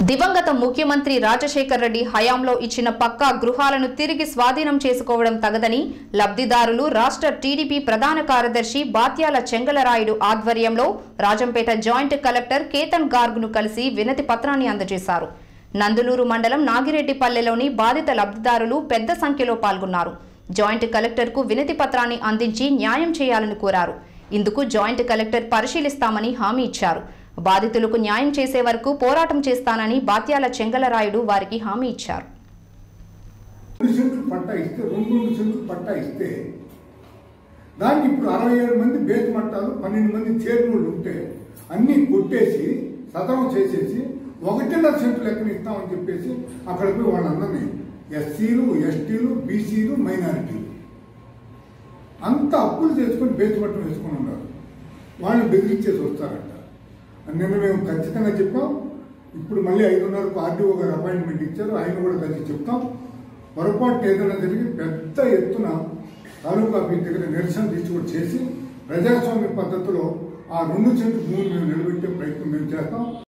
దివంగత ముఖ్యమంత్రి రాజశేఖర్ రెడ్డి హయాంలో ఇచ్చిన పక్కా గృహాలను తిరిగి స్వాధీనం చేసుకోవడం తగదని లబ్ధిదారులు రాష్ట్ర టీడీపీ ప్రధాన కార్యదర్శి బాత్యాల చెంగలరాయుడు ఆధ్వర్యంలో రాజంపేట జాయింట్ కలెక్టర్ కేతన్ గార్గ్ను కలిసి వినతి పత్రాన్ని అందజేశారు నందులూరు మండలం నాగిరెడ్డిపల్లెలోని బాధిత లబ్ధిదారులు పెద్ద సంఖ్యలో పాల్గొన్నారు జాయింట్ కలెక్టర్కు వినతి పత్రాన్ని అందించి న్యాయం చేయాలని కోరారు ఇందుకు జాయింట్ కలెక్టర్ పరిశీలిస్తామని హామీ ఇచ్చారు బాధితులకు న్యాయం చేసే వరకు పోరాటం చేస్తానని బాత్యాల చెంగలరాయుడు వారికి హామీ ఇచ్చారు రెండు సెంట్లు పట్టా ఇస్తే రెండు రెండు సెంట్లు పట్టా ఇస్తే దానికి ఇప్పుడు అరవై ఏడు మంది బేస్ మట్టాలు పన్నెండు మంది చేరునోళ్ళు ఉంటే అన్నీ కొట్టేసి సదనం చేసేసి ఒకటిన్నర సెంట్లు లెక్కన ఇస్తామని చెప్పేసి అక్కడ పోయి వాళ్ళందరినీ ఎస్సీలు ఎస్టీలు బీసీలు మైనారిటీలు అంత అప్పులు చేసుకొని బేస్ మట్టం వేసుకొని ఉన్నారు వాళ్ళని బెదిరించేసి వస్తారంట నిన్న మేము ఖచ్చితంగా చెప్పాం ఇప్పుడు మళ్ళీ ఐదున్నరకు ఆర్డీఓ గారు అపాయింట్మెంట్ ఇచ్చారు ఆయన కూడా కలిసి చెప్తాం పొరపాటు ఏదైనా జరిగి పెద్ద ఎత్తున తాలూకా ఆఫీస్ దగ్గర నిరసన తీసుకొని చేసి ప్రజాస్వామ్య పద్ధతిలో ఆ రెండు సెంటు భూమిని మేము నిలబెట్టే ప్రయత్నం మేము చేస్తాం